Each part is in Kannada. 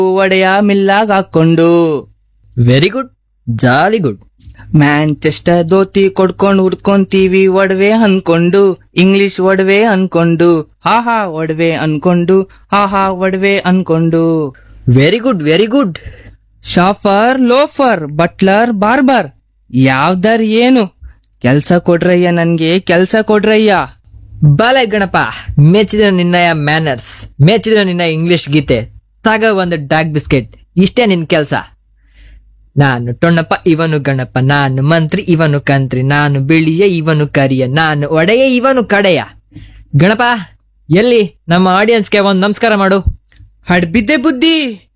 ಒಡೆಯ ಮಿಲ್ಲಾಗ್ ಹಾಕೊಂಡು very good jolly good Manchester dhoti ಕೊಡ್ಕೊಂಡ್ ಉಡ್ಕೊಂತೀವಿ ಒಡವೆ ಅನ್ಕೊಂಡು ಇಂಗ್ಲಿಷ್ ಒಡವೆ ಅನ್ಕೊಂಡು ಹಾ ಹಾ ಒಡವೆ ಅನ್ಕೊಂಡು ಹಾ ಹಾ ಒಡವೆ ಅನ್ಕೊಂಡು very good very good chauffeur loafer butler barber ಯಾವ್ದರ್ ಏನು ಕೆಲ್ಸ ಕೊಡ್ರಯ್ಯ ನನ್ಗೆ ಕೆಲ್ಸ ಕೊಡ್ರಯ್ಯ ಬಾಲೆ ಗಣಪ ಮೆಚ್ಚಿದ ನಿನ್ನಯ ಮ್ಯಾನರ್ಸ್ ಮೆಚ್ಚಿದ ನಿನ್ನ ಇಂಗ್ಲಿಷ್ ಗೀತೆ ತಗ ಒಂದು ಡಾಕ್ ಬಿಸ್ಕೆಟ್ ಇಷ್ಟೇ ನಿನ್ ಕೆಲ್ಸ ನಾನು ಟೊಣ್ಣಪ್ಪ ಇವನು ಗಣಪ ನಾನು ಮಂತ್ರಿ ಇವನು ಕಂತ್ರಿ ನಾನು ಬಿಳಿಯ ಇವನು ಕರಿಯ ನಾನು ಒಡೆಯ ಇವನು ಕಡೆಯ ಗಣಪ ಎಲ್ಲಿ ನಮ್ಮ ಆಡಿಯನ್ಸ್ಗೆ ಒಂದು ನಮಸ್ಕಾರ ಮಾಡು ಹಡ್ಬಿದ್ದೆ ಬುದ್ಧಿ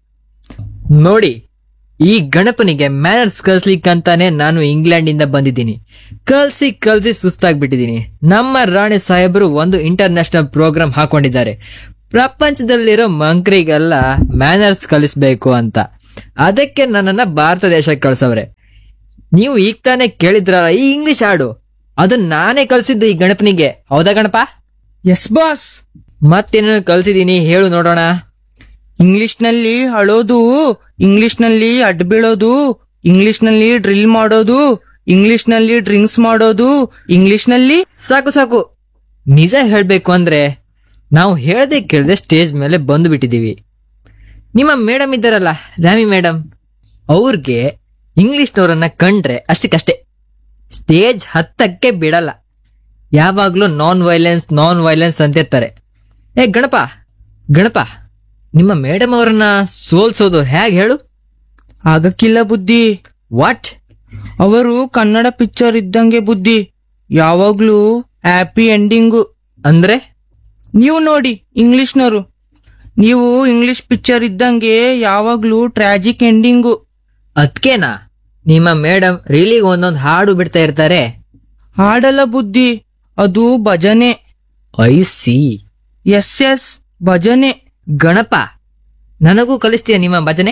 ನೋಡಿ ಈ ಗಣಪನಿಗೆ ಮ್ಯಾನರ್ಸ್ ಕಲ್ಸ್ಲಿಕ್ಕಂತಾನೆ ನಾನು ಇಂಗ್ಲೆಂಡ್ ಇಂದ ಬಂದಿದ್ದೀನಿ ಕಲ್ಸಿ ಕಲ್ಸಿ ಸುಸ್ತಾಗ್ಬಿಟ್ಟಿದ್ದೀನಿ ನಮ್ಮ ರಾಣಿ ಸಾಹೇಬರು ಒಂದು ಇಂಟರ್ನ್ಯಾಷನಲ್ ಪ್ರೋಗ್ರಾಮ್ ಹಾಕೊಂಡಿದ್ದಾರೆ ಪ್ರಪಂಚದಲ್ಲಿರೋ ಮಂಕ್ರಿಗೆಲ್ಲ ಮ್ಯಾನರ್ಸ್ ಕಲಿಸ್ಬೇಕು ಅಂತ ಅದಕ್ಕೆ ನನ್ನನ್ನ ಭಾರತ ದೇಶಕ್ಕೆ ಕಳ್ಸವ್ರೆ ನೀವು ಈಗ ತಾನೇ ಕೇಳಿದ್ರಲ್ಲ ಈ ಇಂಗ್ಲಿಷ್ ಹಾಡು ಅದು ನಾನೇ ಕಲ್ಸಿದ್ದು ಈ ಗಣಪನಿಗೆ ಹೌದಾ ಗಣಪ ಎಸ್ ಬಾಸ್ ಮತ್ತೇನು ಕಲ್ಸಿದೀನಿ ಹೇಳು ನೋಡೋಣ ಇಂಗ್ಲಿಷ್ ನಲ್ಲಿ ಅಳೋದು ಇಂಗ್ಲಿಷ್ ನಲ್ಲಿ ಅಡ್ ಬೀಳೋದು ಇಂಗ್ಲಿಷ್ ನಲ್ಲಿ ಡ್ರಿಲ್ ಮಾಡೋದು ಇಂಗ್ಲಿಷ್ ನಲ್ಲಿ ಡ್ರಿಂಕ್ಸ್ ಮಾಡೋದು ಇಂಗ್ಲಿಷ್ ನಲ್ಲಿ ಸಾಕು ಸಾಕು ನಿಜ ಹೇಳ್ಬೇಕು ಅಂದ್ರೆ ನಾವು ಹೇಳ್ದೆ ಕೇಳ್ದೆ ಸ್ಟೇಜ್ ಮೇಲೆ ಬಂದು ಬಿಟ್ಟಿದೀವಿ ನಿಮ್ಮ ಮೇಡಮ್ ಇದ್ದಾರಲ್ಲ ರಾಮಿ ಮೇಡಮ್ ಅವ್ರಿಗೆ ಇಂಗ್ಲಿಷ್ನವ್ರನ್ನ ಕಂಡ್ರೆ ಅಷ್ಟಕ್ಕಷ್ಟೇ ಸ್ಟೇಜ್ ಹತ್ತಕ್ಕೆ ಬಿಡಲ್ಲ ಯಾವಾಗ್ಲೂ ನಾನ್ ವೈಲೆನ್ಸ್ ನಾನ್ ವೈಲೆನ್ಸ್ ಅಂತಿರ್ತಾರೆ ಏ ಗಣಪ ಗಣಪ ನಿಮ್ಮ ಮೇಡಮ್ ಅವರನ್ನ ಸೋಲ್ಸೋದು ಹೇಗೆ ಹೇಳು ಆಗಕ್ಕಿಲ್ಲ ಬುದ್ಧಿ ವಾಟ್ ಅವರು ಕನ್ನಡ ಪಿಕ್ಚರ್ ಇದ್ದಂಗೆ ಬುದ್ಧಿ ಯಾವಾಗ್ಲೂ ಹ್ಯಾಪಿ ಎಂಡಿಂಗು ಅಂದ್ರೆ ನೀವು ನೋಡಿ ಇಂಗ್ಲಿಷ್ನವರು ನೀವು ಇಂಗ್ಲಿಷ್ ಪಿಕ್ಚರ್ ಇದ್ದಂಗೆ ಯಾವಾಗ್ಲೂ ಟ್ರಾಜಿಕ್ ಎಂಡಿಂಗು ಅದ್ಕೇನಾ ನಿಮ್ಮ ಮೇಡಮ್ ರೀಲಿಗೆ ಒಂದೊಂದು ಹಾಡು ಬಿಡ್ತಾ ಇರ್ತಾರೆ ಹಾಡಲ್ಲ ಬುದ್ಧಿ ಅದು ಭಜನೆ ಐ ಸಿ ಎಸ್ ಎಸ್ ಭಜನೆ ಗಣಪ ನನಗೂ ಕಲಿಸ್ತೀಯ ನಿಮ್ಮ ಭಜನೆ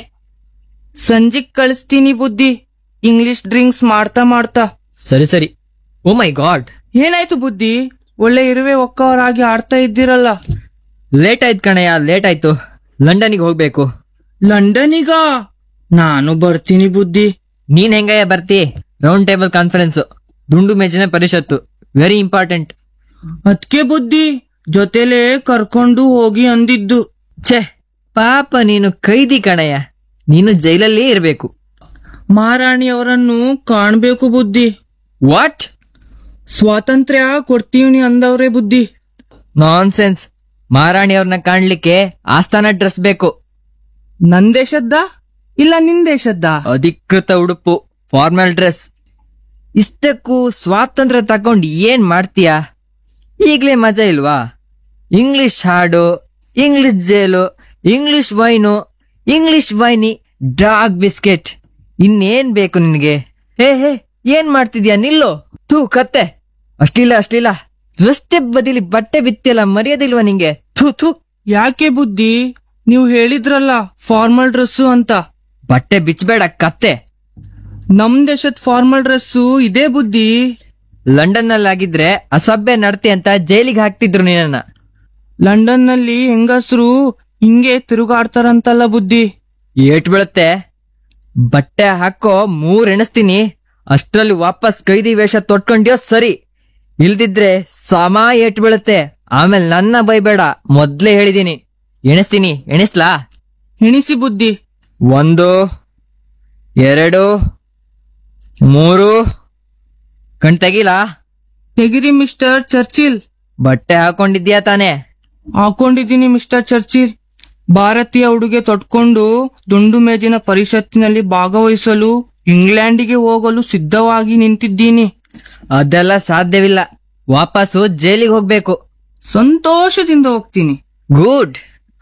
ಸಂಜಿಗ್ ಕಳಿಸ್ತೀನಿ ಬುದ್ಧಿ ಇಂಗ್ಲಿಷ್ ಡ್ರಿಂಕ್ಸ್ ಮಾಡ್ತಾ ಮಾಡ್ತಾ ಸರಿ ಸರಿ ಓ ಮೈ ಗಾಡ್ ಏನಾಯ್ತು ಬುದ್ಧಿ ಒಳ್ಳೆ ಇರುವೆ ಒಕ್ಕವರಾಗಿ ಆಡ್ತಾ ಇದ್ದೀರಲ್ಲ ಲೇಟ್ ಆಯ್ತು ಕಣಯ್ಯ ಲೇಟ್ ಆಯ್ತು ಲಂಡನ್ಗೆ ಹೋಗ್ಬೇಕು ಲಂಡನಿಗ ನಾನು ಬರ್ತೀನಿ ಬುದ್ಧಿ ನೀನ್ ಹೆಂಗಯ್ಯ ಬರ್ತಿ ರೌಂಡ್ ಟೇಬಲ್ ಕಾನ್ಫರೆನ್ಸ್ ದುಂಡು ಮೇಜಿನ ಪರಿಷತ್ತು ವೆರಿ ಇಂಪಾರ್ಟೆಂಟ್ ಅದ್ಕೆ ಬುದ್ಧಿ ಜೊತೆಲೆ ಕರ್ಕೊಂಡು ಹೋಗಿ ಅಂದಿದ್ದು ಛೇ ಪಾಪ ನೀನು ಕೈದಿ ಕಣಯ್ಯ ನೀನು ಜೈಲಲ್ಲೇ ಇರಬೇಕು ಮಹಾರಾಣಿಯವರನ್ನು ಕಾಣ್ಬೇಕು ಬುದ್ಧಿ ವಾಟ್ ಸ್ವಾತಂತ್ರ್ಯ ಕೊಡ್ತೀವಿ ಅಂದವ್ರೆ ಬುದ್ಧಿ ನಾನ್ ಸೆನ್ಸ್ ಮಹಾರಾಣಿಯವ್ರನ್ನ ಕಾಣ್ಲಿಕ್ಕೆ ಆಸ್ಥಾನ ಡ್ರೆಸ್ ಬೇಕು ನನ್ ದೇಶದ್ದ ಇಲ್ಲ ನಿನ್ ದೇಶದ್ದ ಅಧಿಕೃತ ಉಡುಪು ಫಾರ್ಮಲ್ ಡ್ರೆಸ್ ಇಷ್ಟಕ್ಕೂ ಸ್ವಾತಂತ್ರ್ಯ ತಕೊಂಡ್ ಏನ್ ಮಾಡ್ತೀಯಾ ಈಗ್ಲೇ ಮಜಾ ಇಲ್ವಾ ಇಂಗ್ಲಿಷ್ ಹಾಡು English jail English wine English ವೈನಿ ಡಾಗ್ ಬಿಸ್ಕೆಟ್ ಇನ್ನೇನ್ ಬೇಕು ನಿನ್ಗೆ ಹೇ ಹೇ ಏನ್ ಮಾಡ್ತಿದ್ಯಾ ನಿಲ್ಲೋ ಥೂ ಕತ್ತೆ ಅಷ್ಟಿಲ್ಲ ಅಷ್ಟಿಲ್ಲ ರಸ್ತೆ ಬದಿಲಿ ಬಟ್ಟೆ ಬಿತ್ತಿಯಲ್ಲ ಮರ್ಯಾದಿಲ್ವಾ ನಿಂಗೆ ಥೂ ಥೂ ಯಾಕೆ ಬುದ್ಧಿ ನೀವು ಹೇಳಿದ್ರಲ್ಲ ಫಾರ್ಮಲ್ ಡ್ರೆಸ್ಸು ಅಂತ ಬಟ್ಟೆ ಬಿಚ್ಚಬೇಡ ಕತ್ತೆ ನಮ್ ದೇಶದ ಫಾರ್ಮಲ್ ಡ್ರೆಸ್ಸು ಇದೇ ಬುದ್ಧಿ ಲಂಡನ್ ನಲ್ಲಿ ಆಗಿದ್ರೆ ಅಸಭ್ಯ ನಡತೆ ಅಂತ ಜೈಲಿಗೆ ಹಾಕ್ತಿದ್ರು ನಿನ್ನ ಲಂಡನ್ ನಲ್ಲಿ ಹೆಂಗಸ್ರು ಹಿಂಗೆ ತಿರುಗಾಡ್ತಾರಂತಲ್ಲ ಬುದ್ಧಿ ಏಟ್ ಬೀಳುತ್ತೆ ಬಟ್ಟೆ ಹಾಕೋ ಮೂರ್ ಎಣಿಸ್ತೀನಿ ಅಷ್ಟ್ರಲ್ಲಿ ವಾಪಸ್ ಕೈದಿ ವೇಷ ತೊಟ್ಕೊಂಡ್ಯೋ ಸರಿ ಇಲ್ದಿದ್ರೆ ಸಮ ಏಟ್ ಬೀಳುತ್ತೆ ಆಮೇಲೆ ನನ್ನ ಬೈಬೇಡ ಮೊದ್ಲೇ ಹೇಳಿದೀನಿ ಎಣಿಸ್ತೀನಿ ಎಣಿಸ್ಲಾ ಎಣಿಸಿ ಬುದ್ಧಿ ಒಂದು ಎರಡು ಮೂರು ಕಣ್ ತೆಗಿಲಾ ತೆಗಿರಿ ಮಿಸ್ಟರ್ ಚರ್ಚಿಲ್ ಬಟ್ಟೆ ಹಾಕೊಂಡಿದ್ಯಾ ತಾನೇ ಹಾಕೊಂಡಿದ್ದೀನಿ ಮಿಸ್ಟರ್ ಚರ್ಚಿಲ್ ಭಾರತೀಯ ಉಡುಗೆ ತೊಟ್ಕೊಂಡು ದುಂಡು ಮೇಜಿನ ಪರಿಷತ್ತಿನಲ್ಲಿ ಭಾಗವಹಿಸಲು ಇಂಗ್ಲೆಂಡಿಗೆ ಹೋಗಲು ಸಿದ್ಧವಾಗಿ ನಿಂತಿದ್ದೀನಿ ಅದೆಲ್ಲ ಸಾಧ್ಯವಿಲ್ಲ ವಾಪಸ್ಸು ಜೈಲಿಗೆ ಹೋಗ್ಬೇಕು ಸಂತೋಷದಿಂದ ಹೋಗ್ತೀನಿ ಗುಡ್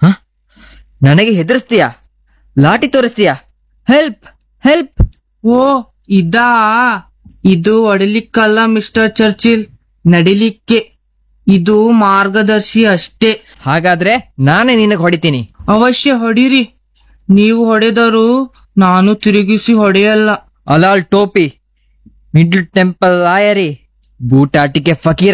ನನಗೆ ಹೆದರ್ಸ್ತೀಯಾ ಲಾಠಿ ತೋರಿಸ್ತೀಯಾ ಹೆಲ್ಪ್ ಹೆಲ್ಪ್ ಓ ಇದಾ ಇದು ಹೊಡಿಲಿಕ್ಕಲ್ಲ ಮಿಸ್ಟರ್ ಚರ್ಚಿಲ್ ನಡಿಲಿಕ್ಕೆ ಇದು ಮಾರ್ಗದರ್ಶಿ ಅಷ್ಟೇ ಹಾಗಾದ್ರೆ ನಾನೇ ನಿನಗೆ ಹೊಡಿತೀನಿ ಅವಶ್ಯ ಹೊಡಿರಿ ನೀವು ಹೊಡೆದರೂ ನಾನು ತಿರುಗಿಸಿ ಹೊಡೆಯಲ್ಲ ಅಲಾಲ್ ಟೋಪಿ ಮಿಡ್ಲ್ ಟೆಂಪಲ್ ಲಾಯರಿ ಬೂಟಾಟಿಕೆ ಫಕೀರ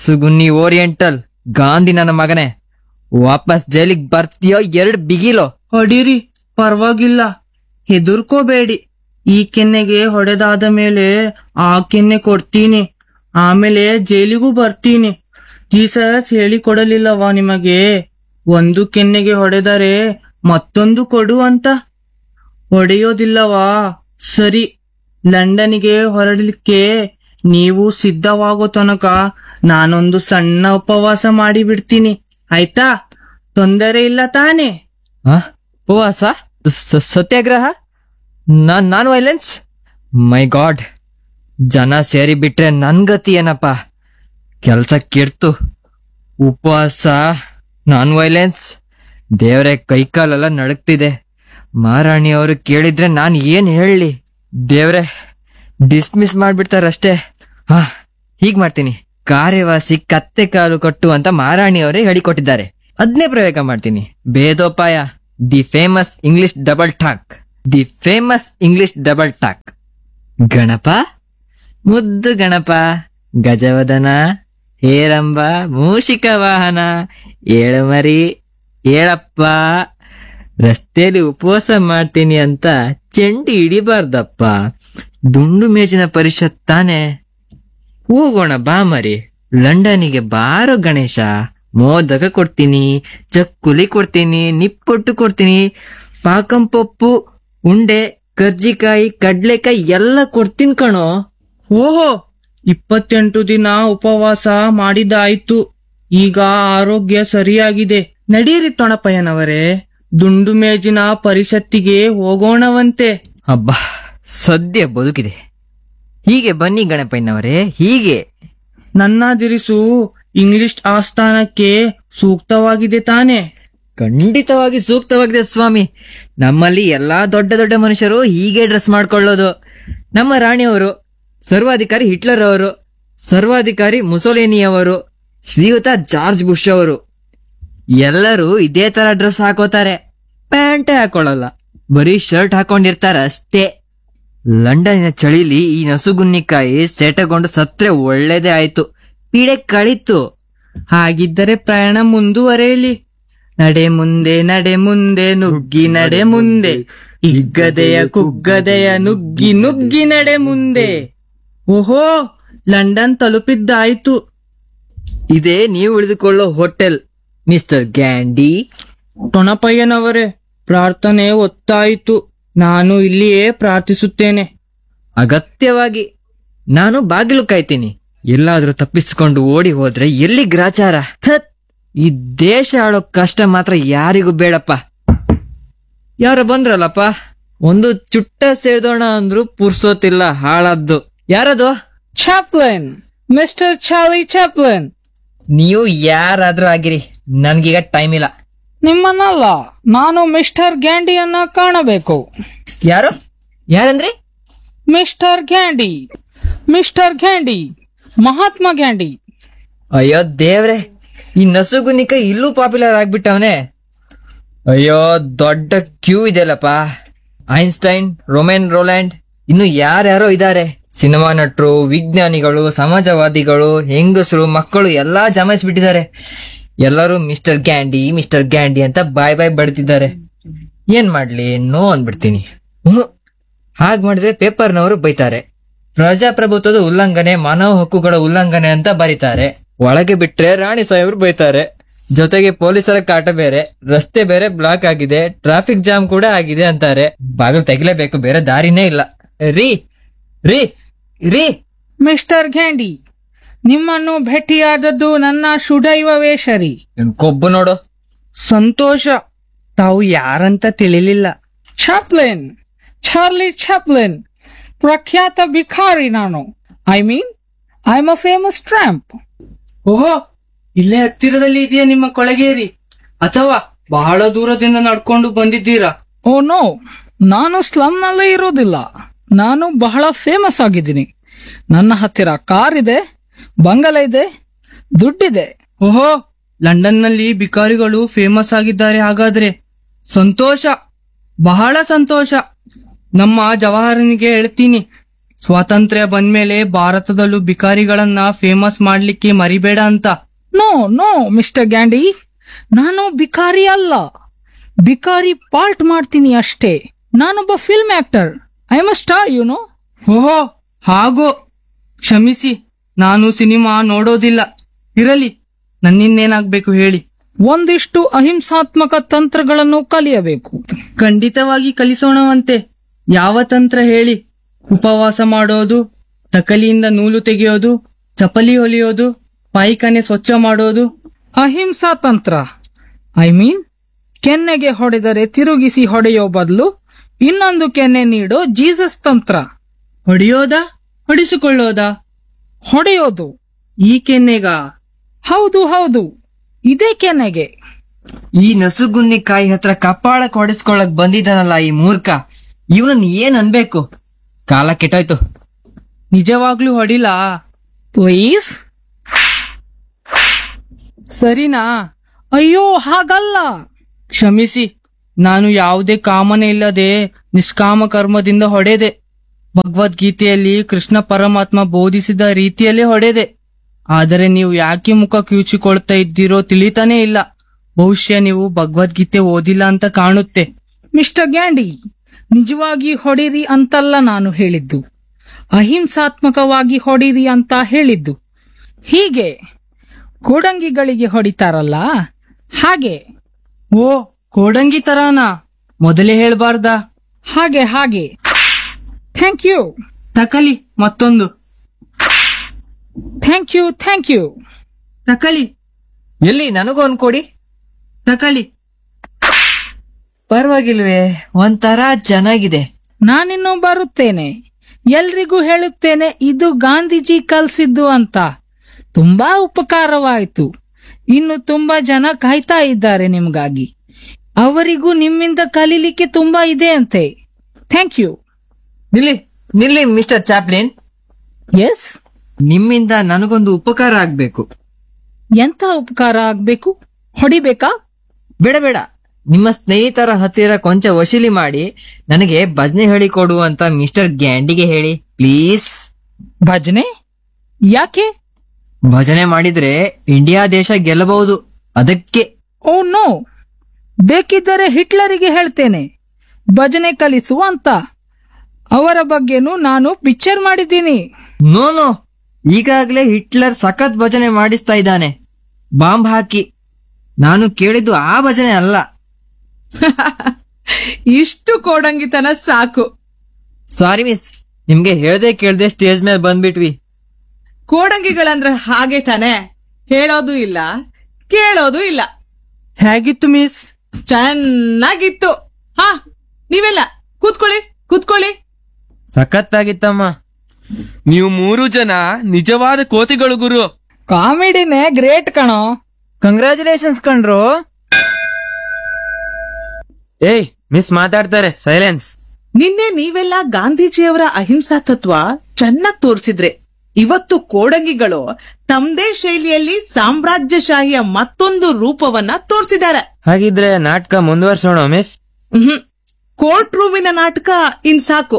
ನಸುಗುನ್ನಿ ಓರಿಯೆಂಟಲ್ ಗಾಂಧಿ ನನ್ನ ಮಗನೇ ವಾಪಸ್ ಜೈಲಿಗೆ ಬರ್ತೀಯೋ ಎರಡ್ ಬಿಗಿಲೋ ಹೊಡಿರಿ ಪರವಾಗಿಲ್ಲ ಹೆದರ್ಕೋಬೇಡಿ ಈ ಕೆನ್ನೆಗೆ ಹೊಡೆದಾದ ಮೇಲೆ ಆ ಕೆನ್ನೆ ಕೊಡ್ತೀನಿ ಆಮೇಲೆ ಜೈಲಿಗೂ ಬರ್ತೀನಿ ಜೀಸಸ್ ಹೇಳಿಕೊಡಲಿಲ್ಲವಾ ನಿಮಗೆ ಒಂದು ಕೆನ್ನೆಗೆ ಹೊಡೆದರೆ ಮತ್ತೊಂದು ಕೊಡು ಅಂತ ಹೊಡೆಯೋದಿಲ್ಲವಾ ಸರಿ ಲಂಡನಿಗೆ ಹೊರಡಲಿಕ್ಕೆ ನೀವು ಸಿದ್ಧವಾಗೋ ತನಕ ನಾನೊಂದು ಸಣ್ಣ ಉಪವಾಸ ಮಾಡಿಬಿಡ್ತೀನಿ ಆಯ್ತಾ ತೊಂದರೆ ಇಲ್ಲ ತಾನೇ ಆ? ಉಪವಾಸ ಸ- ಸತ್ಯಾಗ್ರಹ ನಾನ್ ನಾನ್ ವೈಲೆನ್ಸ್ ಮೈ ಗಾಡ್ ಜನ ಸೇರಿ ಬಿಟ್ರೆ ನನ್ ಗತಿ ಏನಪ್ಪ ಕೆಲ್ಸ ಕೆಡ್ತು ಉಪವಾಸ ನಾನ್ ವೈಲೆನ್ಸ್ ದೇವ್ರೆ ಕೈಕಾಲೆಲ್ಲ ನಡಕ್ತಿದೆ ಮಹಾರಾಣಿಯವರು ಕೇಳಿದ್ರೆ ನಾನ್ ಏನ್ ಹೇಳಲಿ ದೇವ್ರೆ ಡಿಸ್ಮಿಸ್ ಮಾಡ್ಬಿಡ್ತಾರಷ್ಟೇ ಹಾ ಹೀಗ್ ಮಾಡ್ತೀನಿ ಕಾರ್ಯವಾಸಿ ಕತ್ತೆ ಕಾಲು ಕಟ್ಟು ಅಂತ ಮಹಾರಾಣಿಯವರೇ ಹೇಳಿಕೊಟ್ಟಿದ್ದಾರೆ ಅದ್ನೇ ಪ್ರಯೋಗ ಮಾಡ್ತೀನಿ ಭೇದೋಪಾಯ the famous English double talk the famous English double talk Ganapa ಮುದ್ದು ಗಣಪ ಗಜವದನ ಹೇರಂಬ ಮೂಷಿಕ ವಾಹನ ಏಳಮರಿ ಏಳಪ್ಪ ರಸ್ತೆಯಲ್ಲಿ ಉಪವಾಸ ಮಾಡ್ತೀನಿ ಅಂತ ಚೆಂಡಿ ಹಿಡಿಬಾರ್ದಪ್ಪ ದುಂಡು ಮೇಜಿನ ಪರಿಷತ್ ತಾನೆ ಹೋಗೋಣ ಬಾ ಮರಿ ಲಂಡನಿಗೆ ಬಾರೋ ಗಣೇಶ ಮೋದಕ ಕೊಡ್ತೀನಿ ಚಕ್ಕುಲಿ ಕೊಡ್ತೀನಿ ನಿಪ್ಪೊಟ್ಟು ಕೊಡ್ತೀನಿ ಪಾಕಂ ಪಪ್ಪು ಉಂಡೆ ಕರ್ಜಿಕಾಯಿ ಕಡ್ಲೆಕಾಯಿ ಎಲ್ಲ ಕೊಡ್ತೀನಿ ಕಣೋ ಓಹೋ ಇಪ್ಪತ್ತೆಂಟು ದಿನ ಉಪವಾಸ ಮಾಡಿದಾಯ್ತು ಈಗ ಆರೋಗ್ಯ ಸರಿಯಾಗಿದೆ ನಡೀರಿ ತೊಣಪಯ್ಯನವರೇ ದುಂಡು ಮೇಜಿನ ಪರಿಷತ್ತಿಗೆ ಹೋಗೋಣವಂತೆ ಅಬ್ಬಾ ಸದ್ಯ ಬದುಕಿದೆ ಹೀಗೆ ಬನ್ನಿ ಗಣಪಯ್ಯನವರೇ ಹೀಗೆ ನನ್ನ ದಿರಿಸು ಇಂಗ್ಲಿಷ್ ಆಸ್ಥಾನಕ್ಕೆ ಸೂಕ್ತವಾಗಿದೆ ತಾನೆ ಖಂಡಿತವಾಗಿ ಸೂಕ್ತವಾಗಿದೆ ಸ್ವಾಮಿ ನಮ್ಮಲ್ಲಿ ಎಲ್ಲಾ ದೊಡ್ಡ ದೊಡ್ಡ ಮನುಷ್ಯರು ಹೀಗೆ ಡ್ರೆಸ್ ಮಾಡ್ಕೊಳ್ಳೋದು ನಮ್ಮ ರಾಣಿಯವರು ಸರ್ವಾಧಿಕಾರಿ ಹಿಟ್ಲರ್ ಅವರು ಸರ್ವಾಧಿಕಾರಿ ಮುಸೋಲಿನಿಯವರು ಶ್ರೀಯುತ ಜಾರ್ಜ್ ಬುಷ್ ಅವರು ಎಲ್ಲರೂ ಇದೇ ತರ ಡ್ರೆಸ್ ಹಾಕೋತಾರೆ ಪ್ಯಾಂಟೇ ಹಾಕೊಳ್ಳಲ್ಲ ಬರೀ ಶರ್ಟ್ ಹಾಕೊಂಡಿರ್ತಾರ ಅಷ್ಟೇ ಲಂಡನಿನ ಚಳಿಲಿ ಈ ನಸುಗುನ್ನಿಕಾಯಿ ಸೆಟಗೊಂಡು ಸತ್ರೆ ಒಳ್ಳೇದೇ ಆಯ್ತು ಪೀಡೆ ಕಳಿತು ಹಾಗಿದ್ದರೆ ಪ್ರಯಾಣ ಮುಂದುವರೆಯಲಿ ನಡೆ ಮುಂದೆ ನಡೆ ಮುಂದೆ ನುಗ್ಗಿ ನಡೆ ಮುಂದೆ ಇಗ್ಗದೆಯ ಕುಗ್ಗದೆಯ ನುಗ್ಗಿ ನುಗ್ಗಿ ನಡೆ ಮುಂದೆ ಓಹೋ ಲಂಡನ್ ತಲುಪಿದ್ದಾಯ್ತು ಇದೇ ನೀವು ಉಳಿದುಕೊಳ್ಳೋ ಹೋಟೆಲ್ ಮಿಸ್ಟರ್ ಗ್ಯಾಂಡಿ ಟೊಣಪಯ್ಯನವರೇ ಪ್ರಾರ್ಥನೆ ಒತ್ತಾಯಿತು ನಾನು ಇಲ್ಲಿಯೇ ಪ್ರಾರ್ಥಿಸುತ್ತೇನೆ ಅಗತ್ಯವಾಗಿ ನಾನು ಬಾಗಿಲು ಕಾಯ್ತೀನಿ ಎಲ್ಲಾದ್ರೂ ತಪ್ಪಿಸಿಕೊಂಡು ಓಡಿ ಹೋದ್ರೆ ಎಲ್ಲಿ ಗ್ರಾಚಾರ ಥತ್ ಈ ದೇಶ ಆಳೋ ಕಷ್ಟ ಮಾತ್ರ ಯಾರಿಗೂ ಬೇಡಪ್ಪ ಯಾರೋ ಬಂದ್ರಲ್ಲಪ್ಪ ಒಂದು ಚುಟ್ಟ ಸೇರ್ದೋಣ ಅಂದ್ರು ಪುರ್ಸೋತಿಲ್ಲ ಹಾಳದ್ದು ಯಾರದು ಚಾಪ್ಲಿನ್ ಮಿಸ್ಟರ್ ಚಾರ್ಲಿ ಚಾಪ್ಲಿನ್ ನೀವು ಯಾರಾದ್ರೂ ಆಗಿರಿ ನನ್ಗೀಗ ಟೈಮ್ ಇಲ್ಲ ನಿಮ್ಮನ್ನಲ್ಲ ನಾನು ಮಿಸ್ಟರ್ ಗ್ಯಾಂಡಿಯನ್ನ ಕಾಣಬೇಕು ಯಾರು ಯಾರಂದ್ರಿ ಮಿಸ್ಟರ್ ಗ್ಯಾಂಡಿ ಮಿಸ್ಟರ್ ಗ್ಯಾಂಡಿ ಮಹಾತ್ಮ ಗ್ಯಾಂಡಿ ಅಯ್ಯೋ ದೇವ್ರೆ ಈ ನಸುಗುನಿಕ ಇಲ್ಲೂ ಪಾಪ್ಯುಲರ್ ಆಗ್ಬಿಟ್ಟವನೆ ಅಯ್ಯೋ ದೊಡ್ಡ ಕ್ಯೂ ಇದೆಯಲ್ಲಪ್ಪ ಐನ್ಸ್ಟೈನ್ ರೊಮೆನ್ ರೋಲ್ಯಾಂಡ್ ಇನ್ನು ಯಾರ್ಯಾರೋ ಇದ್ದಾರೆ ಸಿನಿಮಾ ನಟರು ವಿಜ್ಞಾನಿಗಳು ಸಮಾಜವಾದಿಗಳು ಹೆಂಗಸರು ಮಕ್ಕಳು ಎಲ್ಲಾ ಜಮಾಯಿಸ್ಬಿಟ್ಟಿದ್ದಾರೆ ಎಲ್ಲರೂ ಮಿಸ್ಟರ್ ಗ್ಯಾಂಡಿ ಮಿಸ್ಟರ್ ಗ್ಯಾಂಡಿ ಅಂತ ಬಾಯ್ ಬಾಯ್ ಬಡ್ತಿದ್ದಾರೆ ಏನ್ ಮಾಡ್ಲಿ ನೋ ಅಂದ್ಬಿಡ್ತೀನಿ ಹ್ಮ್. ಹಾಗ್ ಮಾಡಿದ್ರೆ ಪೇಪರ್ನವರು ಬೈತಾರೆ ಪ್ರಜಾಪ್ರಭುತ್ವದ ಉಲ್ಲಂಘನೆ ಮಾನವ ಹಕ್ಕುಗಳ ಉಲ್ಲಂಘನೆ ಅಂತ ಬರೀತಾರೆ ಒಳಗೆ ಬಿಟ್ರೆ ರಾಣಿ ಸಾಹೇಬ್ರು ಬೈತಾರೆ ಜೊತೆಗೆ ಪೊಲೀಸರ ಕಾಟ ಬೇರೆ ರಸ್ತೆ ಬೇರೆ ಬ್ಲಾಕ್ ಆಗಿದೆ ಟ್ರಾಫಿಕ್ ಜಾಮ್ ಕೂಡ ಆಗಿದೆ ಅಂತಾರೆ ಬಾಗಿಲು ತೆಗಿಲೇಬೇಕು ಬೇರೆ ದಾರಿನೇ ಇಲ್ಲ ರೀ ರೀ ರೀ ಮಿಸ್ಟರ್ ಗ್ಯಾಂಡಿ ನಿಮ್ಮನ್ನು ಭೇಟಿಯಾದದ್ದು ನನ್ನ ಸುದೈವವೇ ಸರಿ ಇವ್ನ್ ಕೊಬ್ಬು ನೋಡು ಸಂತೋಷ ತಾವು ಯಾರಂತ ತಿಳಿಲಿಲ್ಲ ಚಾಪ್ಲಿನ್ ಚಾರ್ಲಿ ಚಾಪ್ಲಿನ್ ಪ್ರಖ್ಯಾತ ಭಿಖಾರಿ ನಾನು I mean I am a famous tramp ಓಹೋ ಇಲ್ಲೇ ಹತ್ತಿರದಲ್ಲಿ ಇದೆಯಾ ನಿಮ್ಮ ಕೊಳಗೇರಿ ಅಥವಾ ಬಹಳ ದೂರದಿಂದ ನಡ್ಕೊಂಡು ಬಂದಿದ್ದೀರಾ ಓ ನೋ ನಾನು ಸ್ಲಮ್ನಲ್ಲೇ ಇರೋದಿಲ್ಲ ನಾನು ಬಹಳ ಫೇಮಸ್ ಆಗಿದ್ದೀನಿ ನನ್ನ ಹತ್ತಿರ ಕಾರ್ ಇದೆ ಬಂಗಲೆ ಇದೆ ದುಡ್ಡಿದೆ ಓಹೋ ಲಂಡನ್ನಲ್ಲಿ ಬಿಕಾರಿಗಳು ಫೇಮಸ್ ಆಗಿದ್ದಾರೆ ಹಾಗಾದ್ರೆ ಸಂತೋಷ ಬಹಳ ಸಂತೋಷ ನಮ್ಮ ಜವಾಹರನಿಗೆ ಹೇಳ್ತೀನಿ ಸ್ವಾತಂತ್ರ್ಯ ಬಂದ್ಮೇಲೆ ಭಾರತದಲ್ಲೂ ಬಿಕಾರಿಗಳನ್ನ ಫೇಮಸ್ ಮಾಡ್ಲಿಕ್ಕೆ ಮರಿಬೇಡ ಅಂತ ನೋ ನೋ ಮಿಸ್ಟರ್ ಗ್ಯಾಂಡಿ ನಾನು ಭಿಕಾರಿ ಅಲ್ಲ ಬಿಕಾರಿ ಪಾಲ್ಟ್ ಮಾಡ್ತೀನಿ ಅಷ್ಟೇ ನಾನೊಬ್ಬ film actor I am a star you know ಓಹೋ ಹಾಗೋ ಕ್ಷಮಿಸಿ ನಾನು ಸಿನಿಮಾ ನೋಡೋದಿಲ್ಲ ಇರಲಿ ನನ್ನಿಂದೇನಾಗ್ಬೇಕು ಹೇಳಿ ಒಂದಿಷ್ಟು ಅಹಿಂಸಾತ್ಮಕ ತಂತ್ರಗಳನ್ನು ಕಲಿಯಬೇಕು ಖಂಡಿತವಾಗಿ ಕಲಿಸೋಣವಂತೆ ಯಾವ ತಂತ್ರ ಹೇಳಿ ಉಪವಾಸ ಮಾಡೋದು ತಕಲಿಯಿಂದ ನೂಲು ತೆಗೆಯೋದು ಚಪಲಿ ಹೊಲಿಯೋದು ಪಾಯಿಖಾನೆ ಸ್ವಚ್ಛ ಮಾಡೋದು ಅಹಿಂಸಾ ತಂತ್ರ ಐ ಮೀನ್ ಕೆನ್ನೆಗೆ ಹೊಡೆದರೆ ತಿರುಗಿಸಿ ಹೊಡೆಯೋ ಬದಲು ಇನ್ನೊಂದು ಕೆನ್ನೆ ನೀಡೋ ಜೀಸಸ್ ತಂತ್ರ ಹೊಡೆಯೋದಾ ಹೊಡಿಸಿಕೊಳ್ಳೋದಾ ಹೊಡೆಯೋದು ಈ ಕೆನ್ನೆಗ ಹೌದು ಹೌದು ಇದೇ ಕೆನ್ನೆಗೆ ಈ ನಸುಗುನ್ನಿ ಕಾಯಿ ಹತ್ರ ಕಪ್ಪಾಳಕ್ ಹೊಡೆಸ್ಕೊಳಕ್ ಬಂದಿದ್ದಾನಲ್ಲ ಈ ಮೂರ್ಖ ಇವನನ್ನ ಏನ್ ಅನ್ಬೇಕು ಕಾಲ ಕೆಟ್ಟೋಯ್ತು ನಿಜವಾಗ್ಲೂ ಹೊಡಿಲಾ ಪ್ಲೀಸ್ ಸರಿನಾ ಅಯ್ಯೋ ಹಾಗಲ್ಲ ಕ್ಷಮಿಸಿ ನಾನು ಯಾವುದೇ ಕಾಮನೆ ಇಲ್ಲದೆ ನಿಷ್ಕಾಮ ಕರ್ಮದಿಂದ ಹೊಡೆದೆ ಭಗವದ್ಗೀತೆಯಲ್ಲಿ ಕೃಷ್ಣ ಪರಮಾತ್ಮ ಬೋಧಿಸಿದ ರೀತಿಯಲ್ಲೇ ಹೊಡೆದೆ ಆದರೆ ನೀವು ಯಾಕೆ ಮುಖ ಕಿವುಚಿಕೊಳ್ತಾ ಇದ್ದೀರೋ ತಿಳಿತಾನೇ ಇಲ್ಲ ಬಹುಶಃ ನೀವು ಭಗವದ್ಗೀತೆ ಓದಿಲ್ಲ ಅಂತ ಕಾಣುತ್ತೆ ಮಿಸ್ಟರ್ ಗ್ಯಾಂಡಿ ನಿಜವಾಗಿ ಹೊಡಿರಿ ಅಂತಲ್ಲ ನಾನು ಹೇಳಿದ್ದು ಅಹಿಂಸಾತ್ಮಕವಾಗಿ ಹೊಡಿರಿ ಅಂತ ಹೇಳಿದ್ದು ಹೀಗೆ ಕೋಡಂಗಿಗಳಿಗೆ ಹೊಡಿತಾರಲ್ಲ ಹಾಗೆ ಓ ಕೋಡಂಗಿ ತರಾನಾ ಮೊದಲೇ ಹೇಳ್ಬಾರ್ದಾ ಹಾಗೆ ಹಾಗೆ ಥ್ಯಾಂಕ್ ಯು ತಕಲಿ ಮತ್ತೊಂದು ಥ್ಯಾಂಕ್ ಯು ಥ್ಯಾಂಕ್ ಯು ತಕಲಿ ಎಲ್ಲಿ ನನಗೂ ಅನ್ಕೊಡಿ ತಕಲಿ ಪರವಾಗಿಲ್ವೇ ಒಂಥರ ಚೆನ್ನಾಗಿದೆ ನಾನಿನ್ನು ಬರುತ್ತೇನೆ ಎಲ್ರಿಗೂ ಹೇಳುತ್ತೇನೆ ಇದು ಗಾಂಧೀಜಿ ಕಲ್ಸಿದ್ದು ಅಂತ ತುಂಬಾ ಉಪಕಾರವಾಯಿತು ಇನ್ನು ತುಂಬಾ ಜನ ಕಾಯ್ತಾ ಇದ್ದಾರೆ ನಿಮ್ಗಾಗಿ ಅವರಿಗೂ ನಿಮ್ಮಿಂದ ಕಲೀಲಿಕ್ಕೆ ತುಂಬಾ ಇದೆ ಅಂತೆ ಥ್ಯಾಂಕ್ ಯು ನಿಲ್ಲಿ ನಿಲ್ಲಿ ಮಿಸ್ಟರ್ ಚಾಪ್ಲಿನ್ ಎಸ್ ನಿಮ್ಮಿಂದ ನನಗೊಂದು ಉಪಕಾರ ಆಗ್ಬೇಕು ಎಂತ ಉಪಕಾರ ಆಗ್ಬೇಕು ಹೊಡಿಬೇಕಾ ಬೇಡ ಬೇಡ ನಿಮ್ಮ ಸ್ನೇಹಿತರ ಹತ್ತಿರ ಕೊಂಚ ವಸೂಲಿ ಮಾಡಿ ನನಗೆ ಭಜನೆ ಹೇಳಿಕೊಡು ಅಂತ ಮಿಸ್ಟರ್ ಗ್ಯಾಂಡಿಗೆ ಹೇಳಿ ಪ್ಲೀಸ್ ಭಜನೆ ಯಾಕೆ ಭಜನೆ ಮಾಡಿದ್ರೆ ಇಂಡಿಯಾ ದೇಶ ಗೆಲ್ಲಬಹುದು ಅದಕ್ಕೆ ಓ ನೋ ಬೇಕಿದ್ದರೆ ಹಿಟ್ಲರಿಗೆ ಹೇಳ್ತೇನೆ ಭಜನೆ ಕಲಿಸು ಅಂತ ಅವರ ಬಗ್ಗೆನೂ ನಾನು ಪಿಕ್ಚರ್ ಮಾಡಿದ್ದೀನಿ ನೋ ನೋ ಈಗಾಗಲೇ ಹಿಟ್ಲರ್ ಸಖತ್ ಭಜನೆ ಮಾಡಿಸ್ತಾ ಇದ್ದಾನೆ ಬಾಂಬ್ ಹಾಕಿ ನಾನು ಕೇಳಿದ್ದು ಆ ಭಜನೆ ಅಲ್ಲ ಇಷ್ಟು ಕೋಡಂಗಿತನ ಸಾಕು ಸಾರಿ ಮಿಸ್ ನಿಮ್ಗೆ ಹೇಳ್ದೆ ಕೇಳ್ದೆ ಸ್ಟೇಜ್ ಮೇಲೆ ಬಂದ್ಬಿಟ್ವಿ ಕೋಡಂಗಿಗಳಂದ್ರೆ ಹಾಗೆ ತಾನೆ ಹೇಳೋದು ಇಲ್ಲ ಕೇಳೋದು ಇಲ್ಲ ಹೇಗಿತ್ತು ಮಿಸ್ ಚೆನ್ನಾಗಿತ್ತು ಹಾ ನೀವೆಲ್ಲ ಕೂತ್ಕೊಳ್ಳಿ ಕೂತ್ಕೊಳ್ಳಿ ಸಖತ್ತಾಗಿತ್ತಮ್ಮ ನೀವು ಮೂರು ಜನ ನಿಜವಾದ ಕೋತಿಗಳು ಗುರು ಕಾಮಿಡಿನೇ ಗ್ರೇಟ್ ಕಣೋ ಕಂಗ್ರ್ಯಾಚುಲೇಷನ್ಸ್ ಕಣ್ರು ಏಯ್ ಮಿಸ್ ಮಾತಾಡ್ತಾರೆ ಸೈಲೆನ್ಸ್ ನಿನ್ನೆ ನೀವೆಲ್ಲ ಗಾಂಧೀಜಿಯವರ ಅಹಿಂಸಾ ತತ್ವ ಚೆನ್ನಾಗ್ ತೋರಿಸಿದ್ರೆ ಇವತ್ತು ಕೋಡಂಗಿಗಳು ತಮ್ದೇ ಶೈಲಿಯಲ್ಲಿ ಸಾಮ್ರಾಜ್ಯಶಾಹಿಯ ಮತ್ತೊಂದು ರೂಪವನ್ನ ತೋರಿಸಿದ್ದಾರೆ ಹಾಗಿದ್ರೆ ನಾಟಕ ಮುಂದುವರ್ಸೋಣ ಮಿಸ್ ಹ್ಮ್ ಕೋರ್ಟ್ ರೂಮಿನ ನಾಟಕ ಇನ್ ಸಾಕು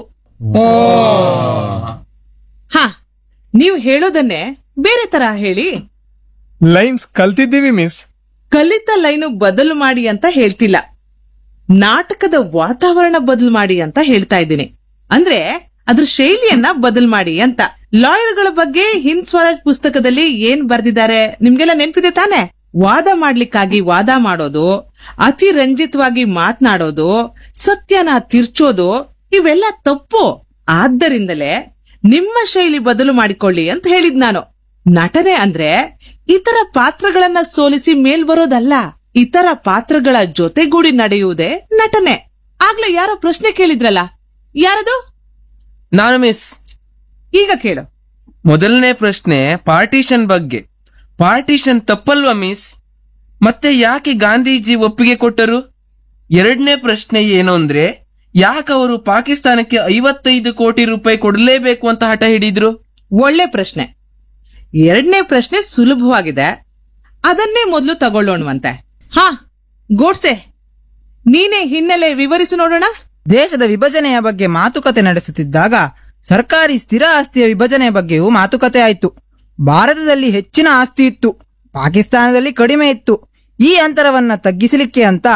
ಹಾ ನೀವು ಹೇಳೋದನ್ನೇ ಬೇರೆ ತರ ಹೇಳಿ ಲೈನ್ಸ್ ಕಲ್ತಿದ್ದೀವಿ ಮಿಸ್ ಕಲಿತ ಲೈನು ಬದಲು ಮಾಡಿ ಅಂತ ಹೇಳ್ತಿಲ್ಲ ನಾಟಕದ ವಾತಾವರಣ ಬದಲು ಮಾಡಿ ಅಂತ ಹೇಳ್ತಾ ಇದ್ದೀನಿ ಅಂದ್ರೆ ಅದ್ರ ಶೈಲಿಯನ್ನ ಬದಲು ಮಾಡಿ ಅಂತ ಲಾಯರ್ಗಳ ಬಗ್ಗೆ ಹಿಂದ್ ಸ್ವರಾಜ್ ಪುಸ್ತಕದಲ್ಲಿ ಏನ್ ಬರ್ದಿದ್ದಾರೆ ನಿಮ್ಗೆಲ್ಲ ನೆನ್ಪಿದೆ ತಾನೆ ವಾದ ಮಾಡ್ಲಿಕ್ಕಾಗಿ ವಾದ ಮಾಡೋದು ಅತಿ ರಂಜಿತವಾಗಿ ಮಾತನಾಡೋದು ಸತ್ಯನ ತಿರ್ಚೋದು ಇವೆಲ್ಲ ತಪ್ಪು ಆದ್ದರಿಂದಲೇ ನಿಮ್ಮ ಶೈಲಿ ಬದಲು ಮಾಡಿಕೊಳ್ಳಿ ಅಂತ ಹೇಳಿದ್ ನಾನು ನಟನೆ ಅಂದ್ರೆ ಇತರ ಪಾತ್ರಗಳನ್ನ ಸೋಲಿಸಿ ಮೇಲ್ ಬರೋದಲ್ಲ ಇತರ ಪಾತ್ರಗಳ ಜೊತೆಗೂಡಿ ನಡೆಯುವುದೇ ನಟನೆ ಆಗ್ಲೇ ಯಾರೋ ಪ್ರಶ್ನೆ ಕೇಳಿದ್ರಲ್ಲ ಯಾರದು ನಾನು ಮಿಸ್ ಈಗ ಕೇಳು ಮೊದಲನೇ ಪ್ರಶ್ನೆ ಪಾರ್ಟಿಷನ್ ಬಗ್ಗೆ ಪಾರ್ಟಿಷನ್ ತಪ್ಪಲ್ವಾ ಮಿಸ್ ಮತ್ತೆ ಯಾಕೆ ಗಾಂಧೀಜಿ ಒಪ್ಪಿಗೆ ಕೊಟ್ಟರು ಎರಡನೇ ಪ್ರಶ್ನೆ ಏನು ಅಂದ್ರೆ ಯಾಕೆ ಅವರು ಪಾಕಿಸ್ತಾನಕ್ಕೆ ಐವತ್ತೈದು ಕೋಟಿ ರೂಪಾಯಿ ಕೊಡಲೇಬೇಕು ಅಂತ ಹಠ ಹಿಡಿದ್ರು ಒಳ್ಳೆ ಪ್ರಶ್ನೆ ಎರಡನೇ ಪ್ರಶ್ನೆ ಸುಲಭವಾಗಿದೆ ಅದನ್ನೇ ಮೊದಲು ತಗೊಳ್ಳೋಣವಂತೆ ಹಾ ಗೋಡ್ಸೆ ನೀನೇ ಹಿನ್ನೆಲೆ ವಿವರಿಸಿ ನೋಡೋಣ ದೇಶದ ವಿಭಜನೆಯ ಬಗ್ಗೆ ಮಾತುಕತೆ ನಡೆಸುತ್ತಿದ್ದಾಗ ಸರ್ಕಾರಿ ಸ್ಥಿರ ಆಸ್ತಿಯ ವಿಭಜನೆಯ ಬಗ್ಗೆಯೂ ಮಾತುಕತೆ ಆಯಿತು ಭಾರತದಲ್ಲಿ ಹೆಚ್ಚಿನ ಆಸ್ತಿ ಇತ್ತು ಪಾಕಿಸ್ತಾನದಲ್ಲಿ ಕಡಿಮೆ ಇತ್ತು ಈ ಅಂತರವನ್ನ ತಗ್ಗಿಸಲಿಕ್ಕೆ ಅಂತ